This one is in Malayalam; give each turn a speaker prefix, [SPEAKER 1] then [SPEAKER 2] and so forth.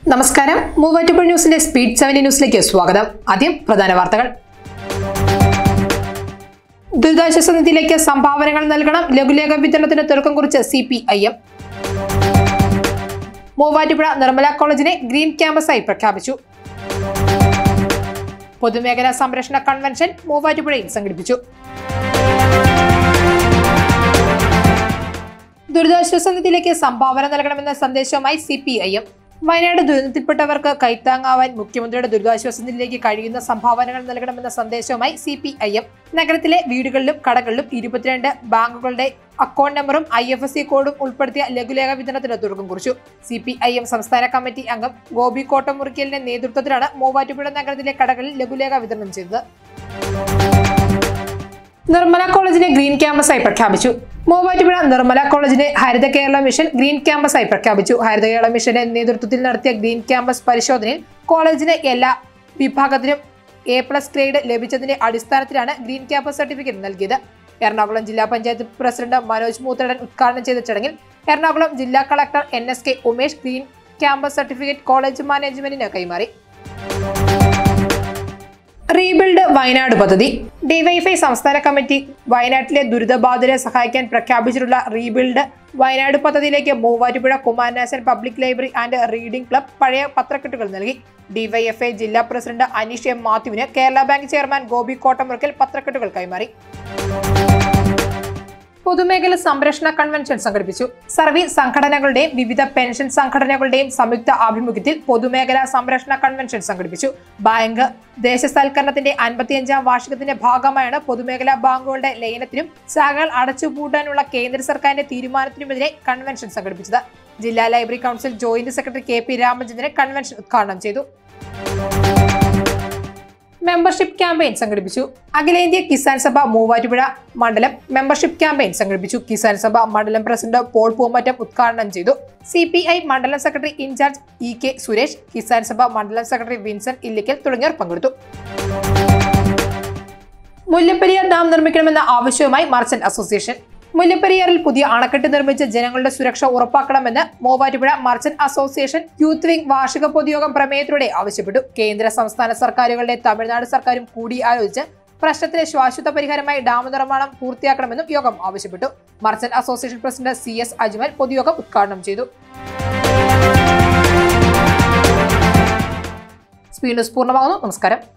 [SPEAKER 1] നമസ്കാരം മൂവാറ്റുപുഴ ന്യൂസിന്റെ സ്പീഡ് സെവന്റി ന്യൂസിലേക്ക് സ്വാഗതം ആദ്യം പ്രധാന വാർത്തകൾ ദുരിതാശ്വാസ നിധിയിലേക്ക് സംഭാവനകൾ നൽകണം ലഘുലേഖ വിതരണത്തിന് തുടക്കം കുറിച്ച് C P I M Muvattupuzha Nirmala കോളേജിനെ ഗ്രീൻ ക്യാമ്പസായി പ്രഖ്യാപിച്ചു പൊതുമേഖലാ സംരക്ഷണ കൺവെൻഷൻ മൂവാറ്റുപുഴയിൽ സംഘടിപ്പിച്ചു ദുരിതാശ്വാസ നിധിയിലേക്ക് സംഭാവന നൽകണമെന്ന സന്ദേശവുമായി C P I M Wayanad ദുരന്തത്തിൽപ്പെട്ടവർക്ക് കൈത്താങ്ങാവാൻ മുഖ്യമന്ത്രിയുടെ ദുരിതാശ്വാസ നിധിയിലേക്ക് കഴിയുന്ന സംഭാവനകൾ നൽകണമെന്ന സന്ദേശവുമായി സി പി ഐ എം നഗരത്തിലെ വീടുകളിലും കടകളിലും ഇരുപത്തിരണ്ട് ബാങ്കുകളുടെ അക്കൗണ്ട് നമ്പറും ഐ എഫ് എസ് സി കോഡും ഉൾപ്പെടുത്തിയ ലഘുലേഖ വിതരണത്തിന് തുടക്കം കുറിച്ചു സി പി ഐ എം സംസ്ഥാന കമ്മിറ്റി അംഗം ഗോപി കോട്ടമുറിക്കലിന്റെ നേതൃത്വത്തിലാണ് മൂവാറ്റുപുഴ നഗരത്തിലെ കടകളിൽ ലഘുലേഖ വിതരണം ചെയ്തത് നിർമ്മല കോളേജിനെ ഗ്രീൻ ക്യാമ്പസായി പ്രഖ്യാപിച്ചു മൂവാറ്റുപുഴ നിർമ്മല കോളേജിനെ ഹരിത കേരള മിഷൻ ഗ്രീൻ ക്യാമ്പസായി പ്രഖ്യാപിച്ചു ഹരിത കേരള മിഷന്റെ നേതൃത്വത്തിൽ നടത്തിയ ഗ്രീൻ ക്യാമ്പസ് പരിശോധനയിൽ കോളേജിന് എല്ലാ വിഭാഗത്തിലും എ പ്ലസ് ഗ്രേഡ് ലഭിച്ചതിന്റെ അടിസ്ഥാനത്തിലാണ് ഗ്രീൻ ക്യാമ്പസ് സർട്ടിഫിക്കറ്റ് നൽകിയത് എറണാകുളം ജില്ലാ പഞ്ചായത്ത് പ്രസിഡന്റ് മനോജ് മൂത്തടൻ ഉദ്ഘാടനം ചെയ്ത ചടങ്ങിൽ എറണാകുളം ജില്ലാ collector N S K Umesh green campus certificate college മാനേജ്മെന്റിന് കൈമാറി റീബിൽഡ് വയനാട് പദ്ധതി ഡിവൈഫൈ സംസ്ഥാന കമ്മിറ്റി വയനാട്ടിലെ ദുരിതബാധിതരെ സഹായിക്കാൻ പ്രഖ്യാപിച്ചിട്ടുള്ള റീബിൽഡ് വയനാട് പദ്ധതിയിലേക്ക് Muvattupuzha Kumaranasan public library and reading club പഴയ പത്രക്കെട്ടുകൾ നൽകി ഡിവൈഎഫ്ഐ ജില്ലാ പ്രസിഡന്റ് അനീഷ് എം മാത്യുവിന് കേരള ബാങ്ക് ചെയർമാൻ ഗോപി കോട്ടമുറക്കൽ പത്രക്കെട്ടുകൾ കൈമാറി പൊതുമേഖല സംരക്ഷണ കൺവെൻഷൻ സംഘടിപ്പിച്ചു സർവീസ് സംഘടനകളുടെയും വിവിധ പെൻഷൻ സംഘടനകളുടെയും സംയുക്ത ആഭിമുഖ്യത്തിൽ പൊതുമേഖലാ സംരക്ഷണ കൺവെൻഷൻ സംഘടിപ്പിച്ചു ബാങ്ക് ദേശസൽക്കരണത്തിന്റെ അൻപത്തിയഞ്ചാം വാർഷികത്തിന്റെ ഭാഗമായാണ് പൊതുമേഖലാ ബാങ്കുകളുടെ ലയനത്തിനും ശാഖകൾ അടച്ചുപൂട്ടാനുള്ള കേന്ദ്ര സർക്കാരിന്റെ തീരുമാനത്തിനുമെതിരെ കൺവെൻഷൻ സംഘടിപ്പിച്ചത് ജില്ലാ library council joint secretary K P Ramachandran convention ഉദ്ഘാടനം ചെയ്തു മെമ്പർഷിപ്പ് ക്യാമ്പയിൻ സംഘടിപ്പിച്ചു അഖിലേന്ത്യാ കിസാൻ സഭ മൂവാറ്റുപുഴ മണ്ഡലം മെമ്പർഷിപ്പ് ക്യാമ്പയിൻ സംഘടിപ്പിച്ചു കിസാൻ സഭ മണ്ഡലം പ്രസിഡന്റ് പോൾ പൂമറ്റം ഉദ്ഘാടനം ചെയ്തു സി പി ഐ മണ്ഡലം secretary in charge E K Suresh Kisan Sabha മണ്ഡലം സെക്രട്ടറി വിൻസെന്റ് ഇല്ലിക്കൽ തുടങ്ങിയവർ പങ്കെടുത്തു മുല്ലപ്പെരിയാർ ഡാം നിർമ്മിക്കണമെന്ന ആവശ്യവുമായി മർച്ചന്റ് അസോസിയേഷൻ മുല്ലപ്പെരിയാറിൽ പുതിയ അണക്കെട്ട് നിർമ്മിച്ച് ജനങ്ങളുടെ സുരക്ഷ ഉറപ്പാക്കണമെന്ന് Muvattupuzha merchant association youth wing വാർഷിക പൊതുയോഗം പ്രമേയത്തിലൂടെ ആവശ്യപ്പെട്ടു കേന്ദ്ര സംസ്ഥാന സർക്കാരുകളുടെ തമിഴ്നാട് സർക്കാരും കൂടി ആലോചിച്ച് പ്രശ്നത്തിന് ശാശ്വത പരിഹാരമായി ഡാം നിർമ്മാണം പൂർത്തിയാക്കണമെന്നും യോഗം ആവശ്യപ്പെട്ടു merchant association president C S Ajmal പൊതുയോഗം ഉദ്ഘാടനം ചെയ്തു സ്പീഡ് ന്യൂസ് പൂർണ്ണമാകുന്നു നമസ്കാരം